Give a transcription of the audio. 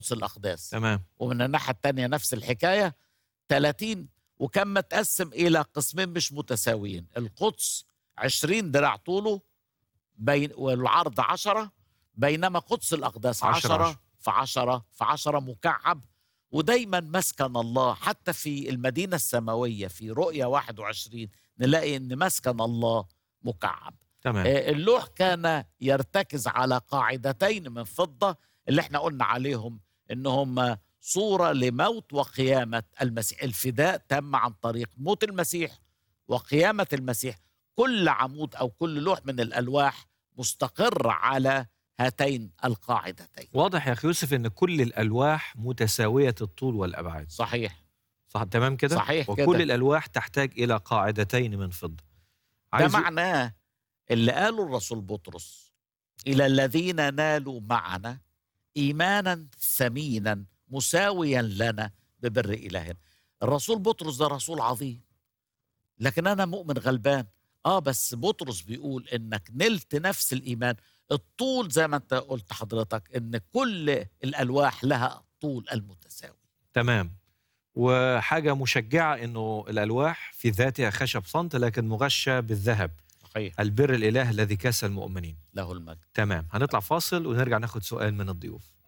قدس الأقداس تمام ومن الناحية التانية نفس الحكاية 30 وكان متقسم إلى قسمين مش متساويين القدس 20 دراع طوله بين والعرض 10 بينما قدس الأقداس عشرة 10 عشرة. في 10 في 10 مكعب ودايما مسكن الله حتى في المدينة السماوية في رؤية 21 نلاقي ان مسكن الله مكعب تمام آه، اللوح كان يرتكز على قاعدتين من فضة اللي احنا قلنا عليهم انهم صورة لموت وقيامة المسيح الفداء تم عن طريق موت المسيح وقيامة المسيح كل عمود او كل لوح من الالواح مستقر على هاتين القاعدتين واضح يا اخي يوسف ان كل الالواح متساويه الطول والابعاد صحيح صح تمام كده صحيح وكل كده. الالواح تحتاج الى قاعدتين من فضه ده عايز معناه اللي قاله الرسول بطرس إلى الذين نالوا معنا إيمانا ثمينا مساويا لنا ببر إلهنا الرسول بطرس ده رسول عظيم لكن أنا مؤمن غلبان آه بس بطرس بيقول إنك نلت نفس الإيمان الطول زي ما أنت قلت حضرتك إن كل الألواح لها طول المتساوي تمام وحاجه مشجعه انه الالواح في ذاتها خشب صمت لكن مغشى بالذهب صحيح البر الاله الذي كاس المؤمنين له المجد تمام هنطلع فاصل ونرجع ناخد سؤال من الضيوف